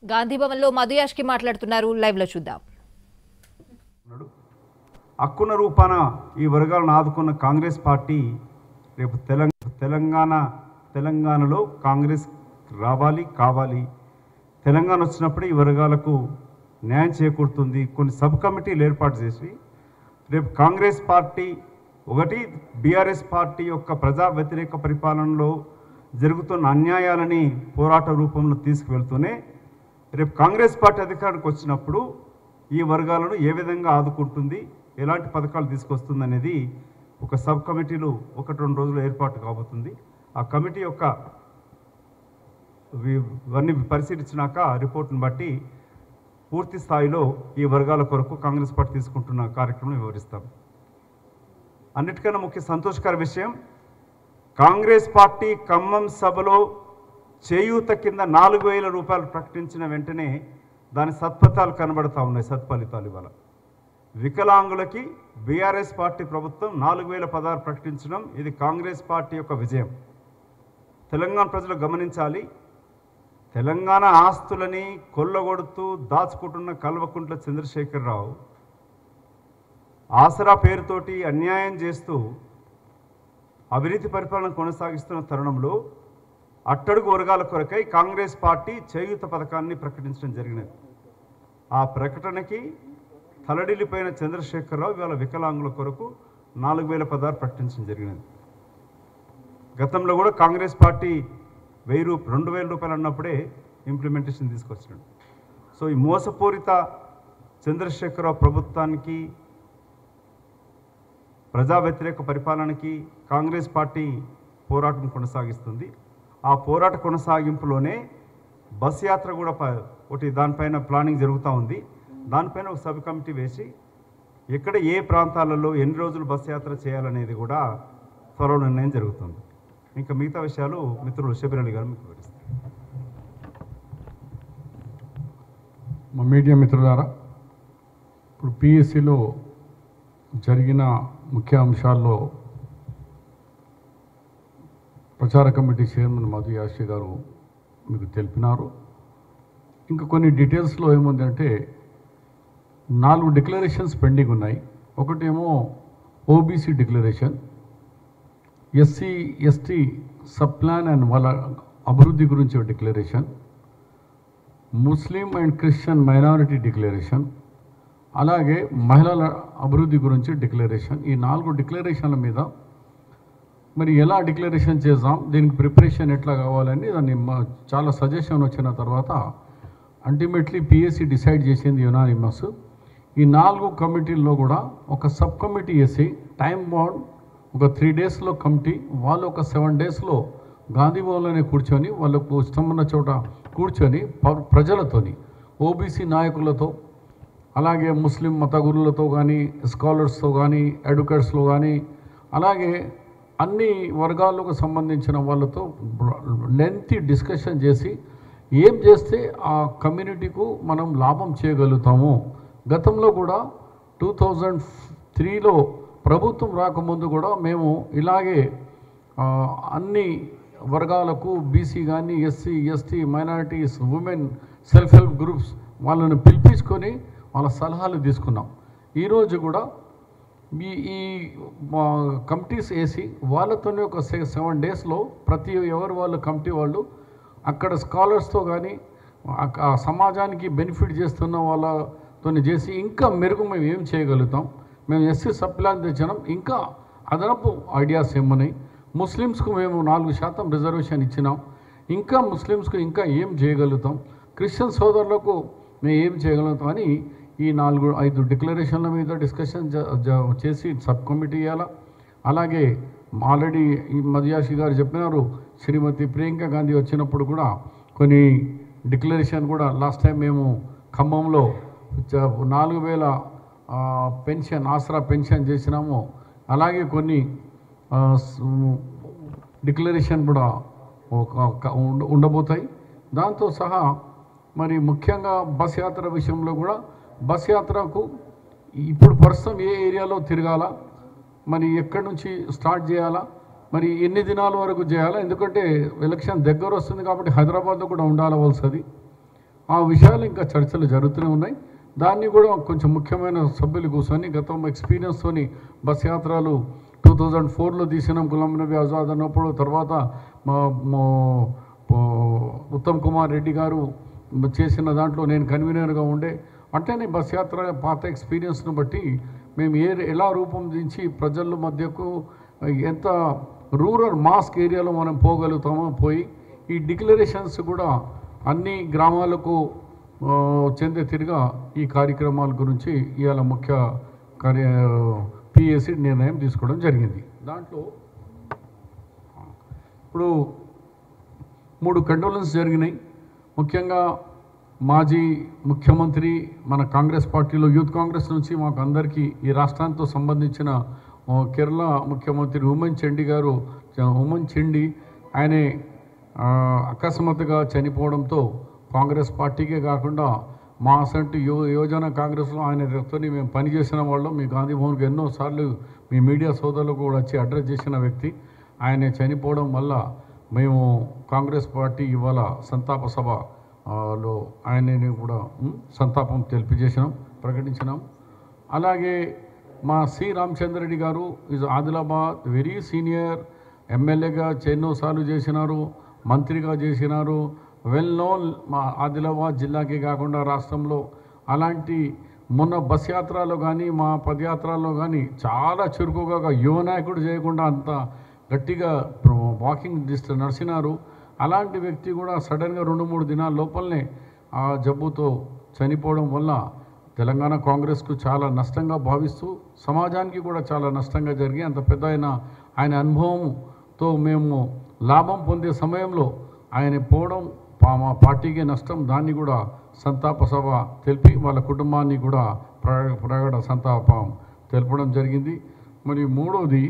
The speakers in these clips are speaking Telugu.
గాంధీ భవన్లో మధుయాష్కి మాట్లాడుతున్నారు లైవ్ లో చూద్దాం ఉన్నాడు హక్కున రూపాన ఈ వర్గాలను ఆదుకున్న కాంగ్రెస్ పార్టీ రేపు తెలంగాణ తెలంగాణ తెలంగాణలో కాంగ్రెస్ రావాలి కావాలి తెలంగాణ వచ్చినప్పుడే ఈ వర్గాలకు న్యాయం చేకూరుతుంది కొన్ని సబ్ కమిటీలు ఏర్పాటు చేసి రేపు కాంగ్రెస్ పార్టీ ఒకటి బీఆర్ఎస్ పార్టీ యొక్క ప్రజా వ్యతిరేక పరిపాలనలో జరుగుతున్న అన్యాయాలని పోరాట రూపంలో తీసుకువెళ్తూనే రేపు కాంగ్రెస్ పార్టీ అధికారానికి వచ్చినప్పుడు ఈ వర్గాలను ఏ విధంగా ఆదుకుంటుంది ఎలాంటి పథకాలు తీసుకొస్తుంది అనేది ఒక సబ్ కమిటీలు ఒకటి రెండు రోజులు ఏర్పాటు కాబోతుంది ఆ కమిటీ యొక్క వి- ఇవన్నీ పరిశీలించినాక రిపోర్ట్ని బట్టి పూర్తి స్థాయిలో ఈ వర్గాల కొరకు కాంగ్రెస్ పార్టీ తీసుకుంటున్న కార్యక్రమం వివరిస్తాం అన్నిటికన్నా ముఖ్య సంతోషకర విషయం కాంగ్రెస్ పార్టీ ఖమ్మం సభలో చేయూత కింద నాలుగు వేల రూపాయలు ప్రకటించిన వెంటనే దాని సత్ఫలితాలు కనబడతా ఉన్నాయి సత్ఫలితాలు ఇవాళ వికలాంగులకి బీఆర్ఎస్ పార్టీ ప్రభుత్వం నాలుగు వేల పదహారు ప్రకటించడం ఇది కాంగ్రెస్ పార్టీ యొక్క విజయం తెలంగాణ ప్రజలు గమనించాలి తెలంగాణ ఆస్తులని కొల్లగొడుతూ దాచుకుంటున్న కల్వకుంట్ల చంద్రశేఖరరావు ఆసరా పేరుతోటి అన్యాయం చేస్తూ అవినీతి పరిపాలన కొనసాగిస్తున్న తరుణంలో అట్టడుగు వర్గాల కొరకై కాంగ్రెస్ పార్టీ చేయూత పథకాన్ని ప్రకటించడం జరిగినది ఆ ప్రకటనకి తలడిల్లిపోయిన చంద్రశేఖరరావు ఇవాళ వికలాంగుల కొరకు నాలుగు వేల పదహారు ప్రకటించడం జరిగినది గతంలో కూడా కాంగ్రెస్ పార్టీ వెయ్యి రూ రెండు వేల రూపాయలు అన్నప్పుడే ఇంప్లిమెంటేషన్ తీసుకొచ్చినాడు సో ఈ మోసపూరిత చంద్రశేఖరరావు ప్రభుత్వానికి ప్రజా వ్యతిరేక పరిపాలనకి కాంగ్రెస్ పార్టీ పోరాటం కొనసాగిస్తుంది ఆ పోరాట కొనసాగింపులోనే బస్ యాత్ర కూడా ప- ఒకటి దానిపైన ప్లానింగ్ జరుగుతూ ఉంది దానిపైన ఒక సబ్ కమిటీ వేసి ఎక్కడ ఏ ప్రాంతాలలో ఎన్ని రోజులు బస్ యాత్ర చేయాలనేది కూడా త్వరలో నిర్ణయం జరుగుతుంది ఇంకా మిగతా విషయాలు మిత్రులు శబిరలి గారు మీకు వివరిస్తారు మా మీడియా మిత్రులారా ఇప్పుడు పిఎస్సిలో జరిగిన ముఖ్య అంశాల్లో ప్రచార కమిటీ చైర్మన్ మధు యాషి గారు మీకు తెలిపినారు ఇంకా కొన్ని డీటెయిల్స్లో ఏముందంటే నాలుగు డిక్లరేషన్స్ పెండింగ్ ఉన్నాయి ఒకటేమో OBC declaration SC ST sub plan and వాళ్ళ అభివృద్ధి గురించి ఒక declaration Muslim and Christian minority declaration అలాగే మహిళల అభివృద్ధి గురించి డిక్లరేషన్ ఈ నాలుగు డిక్లరేషన్ల మీద మరి ఎలా డిక్లరేషన్ చేద్దాం దీనికి ప్రిపరేషన్ ఎట్లా కావాలని దాన్ని మ- చాలా సజెషన్ వచ్చిన తర్వాత అల్టిమేట్లీ పిఎస్సి డిసైడ్ చేసింది యునానిమస్ ఈ నాలుగు కమిటీల్లో కూడా ఒక సబ్ కమిటీ వేసి టైం బాండ్ ఒక త్రీ డేస్లో కమిటీ వాళ్ళు ఒక సెవెన్ డేస్లో గాంధీ భవన్లోనే కూర్చొని వాళ్ళకు ఇష్టమున్న చోట కూర్చొని ప- ప్రజలతోని ఓబీసీ నాయకులతో అలాగే ముస్లిం మత గురులతో కానీ స్కాలర్స్తో కానీ అడ్వకేట్స్లో కానీ అలాగే అన్ని వర్గాలకు సంబంధించిన వాళ్ళతో లెంతీ డిస్కషన్ చేసి ఏం చేస్తే ఆ కమ్యూనిటీకు మనం లాభం చేయగలుగుతాము గతంలో కూడా టూ థౌజండ్ త్రీలో ప్రభుత్వం రాకముందు కూడా మేము ఇలాగే ఆ, అన్ని వర్గాలకు బీసీ కానీ SC ST minorities women self help groups వాళ్ళని పిలిపించుకొని వాళ్ళ సలహాలు తీసుకున్నాం ఈరోజు కూడా ఈ ఈ మా కమిటీస్ వేసి వాళ్ళతోనే ఒక సెవెన్ డేస్లో ప్రతి ఎవరు వాళ్ళు కమిటీ వాళ్ళు అక్కడ స్కాలర్స్తో కానీ ఆ సమాజానికి బెనిఫిట్ చేస్తున్న వాళ్ళతో చేసి ఇంకా మెరుగు మేము ఏం చేయగలుగుతాం మేము ఎస్సీ సప్లాన్ తెచ్చినాం ఇంకా అదనపు ఐడియాస్ ఏమన్నాయి ముస్లిమ్స్కు మేము నాలుగు శాతం రిజర్వేషన్ ఇచ్చినాం ఇంకా ముస్లిమ్స్కు ఇంకా ఏం చేయగలుగుతాం క్రిస్టియన్ సోదరులకు మేము ఏం చేయగలుగుతాం అని ఈ నాలుగు ఐదు డిక్లరేషన్ల మీద డిస్కషన్ జ- జ- చేసి సబ్ కమిటీ ఇవ్వాలా అలాగే ఆల్రెడీ ఈ మదియాషి గారు చెప్పినారు శ్రీమతి ప్రియాంక గాంధీ వచ్చినప్పుడు కూడా కొన్ని డిక్లరేషన్ కూడా లాస్ట్ టైం మేము ఖమ్మంలో చ- నాలుగు వేల ఆ, పెన్షన్ ఆసరా పెన్షన్ చేసినాము అలాగే కొన్ని ఆ, స్- డిక్లరేషన్ కూడా ఒక ఒక ఉండ- ఉండబోతాయి దాంతో సహా మరి ముఖ్యంగా బస్ యాత్ర విషయంలో కూడా బస్ యాత్రకు ఇప్పుడు ప్రస్తుతం ఏ ఏరియాలో తిరగాల మరి ఎక్కడి నుంచి స్టార్ట్ చేయాలా మరి ఎన్ని దినాల వరకు చేయాలా ఎందుకంటే ఎలక్షన్ దగ్గర వస్తుంది కాబట్టి హైదరాబాద్లో కూడా ఉండాలవలసింది ఆ విషయాలు ఇంకా చర్చలు జరుగుతూనే ఉన్నాయి దాన్ని కూడా కొంచెం ముఖ్యమైన సభ్యులు కూర్చొని గతం ఎక్స్పీరియన్స్తోని బస్ యాత్రలు టూ థౌజండ్ ఫోర్లో తీసినాం గులాం నబీ ఆజాద్ అన్నప్పుడు తర్వాత మా మా- పో- ఉత్తమ్ కుమార్ రెడ్డి గారు చేసిన దాంట్లో నేను కన్వీనర్గా ఉండే అట్లనే బస్ యాత్ర పాత ఎక్స్పీరియన్స్ను బట్టి మేము ఏ ఎలా రూపొందించి ప్రజల మధ్యకు ఎంత రూరల్ మాస్క్ ఏరియాలో మనం పోగలుగుతామో పోయి ఈ డిక్లరేషన్స్ కూడా అన్ని గ్రామాలకు ఆ, చెందే తిరిగా ఈ కార్యక్రమాల గురించి ఇవాళ ముఖ్య కార్య పిఎస్సి నిర్ణయం తీసుకోవడం జరిగింది దాంట్లో ఇప్పుడు మూడు కండోలెన్స్ జరిగినాయి ముఖ్యంగా మాజీ ముఖ్యమంత్రి మన కాంగ్రెస్ పార్టీలో యూత్ కాంగ్రెస్ నుంచి మాకు అందరికీ ఈ రాష్ట్రాంతో సంబంధించిన ఆ, కేరళ ముఖ్యమంత్రి ఉమన్ చెండి గారు చ- ఉమన్ చెండి ఆయనే ఆ, అకస్మాత్తుగా చనిపోవడంతో కాంగ్రెస్ పార్టీకే కాకుండా మా అసంటి యో యోజన కాంగ్రెస్లో ఆయనతో మేము పనిచేసిన వాళ్ళం మీ గాంధీ భవన్కి ఎన్నోసార్లు మీ మీడియా సోదరులకు కూడా వచ్చి అడ్రస్ చేసిన వ్యక్తి ఆయన చనిపోవడం వల్ల మేము కాంగ్రెస్ పార్టీ ఇవాళ సంతాప సభ ఆ, లో ఆయనని కూడా ఉమ్, సంతాపం తెలియజేసినాం ప్రకటించినాం అలాగే మా సి రామచంద్ర రెడ్డి గారు ఇస్ ఆదిలాబాద్ వెరీ సీనియర్ ఎమ్మెల్యేగా ఎన్నోసార్లు చేసినారు మంత్రిగా చేసినారు వెల్ నోన్ మా ఆదిలాబాద్ జిల్లాకే కాకుండా రాష్ట్రంలో అలాంటి మొన్న బస్ యాత్రలో కానీ మా పదయాత్రలో కానీ చాలా చురుకుగా యువ నాయకుడు చేయకుండా అంత గట్టిగా వాకింగ్ డిస్టెన్స్ నడిచినారు అలాంటి వ్యక్తి కూడా సడన్గా రెండు మూడు దినాల లోపలనే ఆ జబ్బుతో చనిపోవడం వల్ల తెలంగాణ కాంగ్రెస్కు చాలా నష్టంగా భావిస్తూ సమాజానికి కూడా చాలా నష్టంగా జరిగి అంత పెద్ద ఆయన ఆయన అనుభవంతో మేము లాభం పొందే సమయంలో ఆయన పోవడం పా- మా పార్టీకి నష్టం దాన్ని కూడా సంతాప సభ తెలిపి వాళ్ళ కుటుంబాన్ని కూడా ప్ర ప్రగడ సంతాపం తెలపడం జరిగింది మరి మూడవది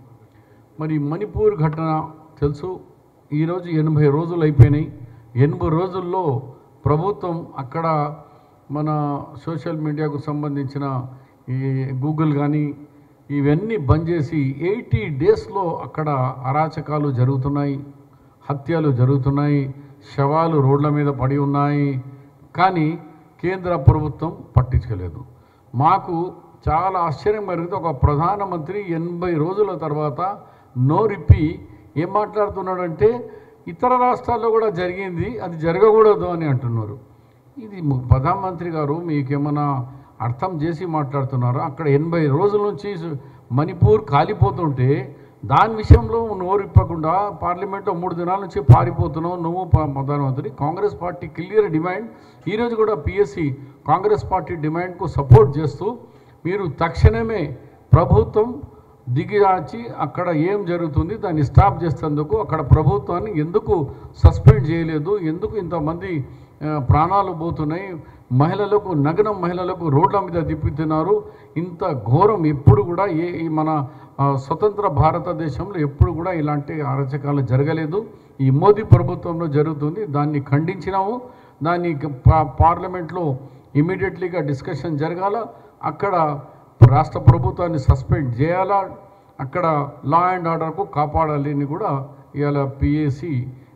మరి మణిపూర్ ఘటన తెలుసు ఈరోజు ఎనభై రోజులు అయిపోయినాయి ఎనభై రోజుల్లో ప్రభుత్వం అక్కడ మన సోషల్ మీడియాకు సంబంధించిన ఈ గూగుల్ కానీ ఇవన్నీ బంద్ చేసి ఎయిటీ డేస్లో అక్కడ అరాచకాలు జరుగుతున్నాయి హత్యలు జరుగుతున్నాయి శవాలు రోడ్ల మీద పడి ఉన్నాయి కానీ కేంద్ర ప్రభుత్వం పట్టించుకోలేదు మాకు చాలా ఆశ్చర్యం కలిగింది ఒక ప్రధానమంత్రి ఎనభై రోజుల తర్వాత నోరిప్పి ఏం మాట్లాడుతున్నాడంటే ఇతర రాష్ట్రాల్లో కూడా జరిగింది అది జరగకూడదు అని అంటున్నారు ఇది ము- ప్రధానమంత్రి గారు మీకేమైనా అర్థం చేసి మాట్లాడుతున్నారా అక్కడ ఎనభై రోజుల నుంచి సు- మణిపూర్ కాలిపోతుంటే దాని విషయంలో నోరు ఇప్పకుండా పార్లమెంట్లో మూడు దినాల నుంచి పారిపోతున్నావు నువ్వు ప- ప్రధానమంత్రి కాంగ్రెస్ పార్టీ క్లియర్ డిమాండ్ ఈరోజు కూడా పిఎస్సి కాంగ్రెస్ పార్టీ డిమాండ్కు సపోర్ట్ చేస్తూ మీరు తక్షణమే ప్రభుత్వం దిగిరాచి అక్కడ ఏం జరుగుతుంది దాన్ని స్టాప్ చేసేందుకు అక్కడ ప్రభుత్వాన్ని ఎందుకు సస్పెండ్ చేయలేదు ఎందుకు ఇంతమంది ఆ, ప్రాణాలు పోతున్నాయి మహిళలకు నగరం మహిళలకు రోడ్ల మీద తిప్పుతున్నారు ఇంత ఘోరం ఎప్పుడు కూడా ఏ ఈ మన ఆ, స్వతంత్ర భారతదేశంలో ఎప్పుడు కూడా ఇలాంటి అరచకాలు జరగలేదు ఈ మోదీ ప్రభుత్వంలో జరుగుతుంది దాన్ని ఖండించినాము దాన్ని పా- పార్లమెంట్లో ఇమీడియట్లీగా డిస్కషన్ జరగాల అక్కడ రాష్ట్ర ప్రభుత్వాన్ని సస్పెండ్ చేయాలా అక్కడ లా అండ్ ఆర్డర్కు కాపాడాలి అని కూడా ఇవాళ పిఏసి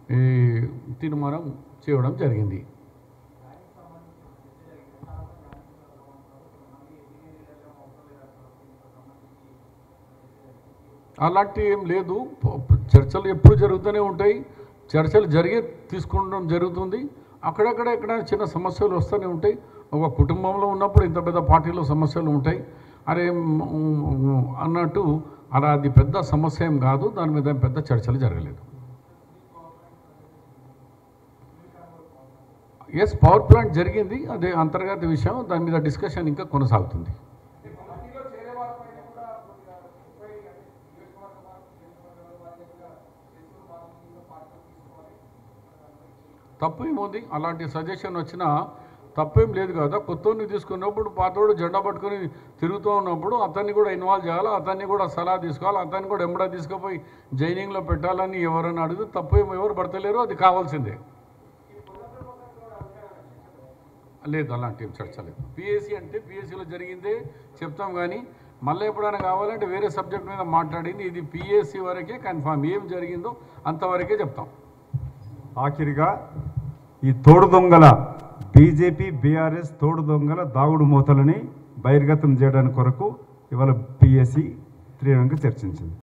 తీర్మానం చేయడం జరిగింది అలాంటి ఏం లేదు ప- ప- చర్చలు ఎప్పుడు జరుగుతూనే ఉంటాయి చర్చలు జరిగే తీసుకోవడం జరుగుతుంది అక్కడక్కడ ఎక్కడైనా చిన్న సమస్యలు వస్తూనే ఉంటాయి ఒక కుటుంబంలో ఉన్నప్పుడు ఇంత పెద్ద పార్టీలో సమస్యలు ఉంటాయి అరే మ్, మ్, అన్నట్టు అలా అది పెద్ద సమస్య ఏం కాదు దాని మీద ఏం పెద్ద చర్చలు జరగలేదు ఎస్ పవర్ ప్లాంట్ జరిగింది అదే అంతర్గత విషయం దాని మీద డిస్కషన్ ఇంకా కొనసాగుతుంది తప్పు ఏముంది అలాంటి సజెషన్ వచ్చినా తప్పేం లేదు కదా కొత్తోడిని తీసుకున్నప్పుడు పాతోడు జెండా పట్టుకొని తిరుగుతూ ఉన్నప్పుడు అతన్ని కూడా ఇన్వాల్వ్ చేయాలి అతన్ని కూడా సలహా తీసుకోవాలి అతన్ని కూడా ఎంబడా తీసుకుపోయి జైనింగ్లో పెట్టాలని ఎవరైనా అడిగితే తప్పేం ఎవరు పడతలేరు అది కావాల్సిందే లేదు అలాంటి ఏం చర్చ లేదు పిఎస్సి అంటే పిఎస్సిలో జరిగిందే చెప్తాం కానీ మళ్ళీ ఎప్పుడైనా కావాలంటే వేరే సబ్జెక్ట్ మీద మాట్లాడింది ఇది పిఎస్సి వరకే కన్ఫామ్ ఏం జరిగిందో అంతవరకే చెప్తాం ఆఖరిగా ఈ తోడు దొంగల బీజేపీ బీఆర్ఎస్ తోడు దొంగల దాగుడు మూతలని బహిర్గతం చేయడానికి కొరకు ఇవాళ పిఎస్సి తీవ్రంగా చర్చించింది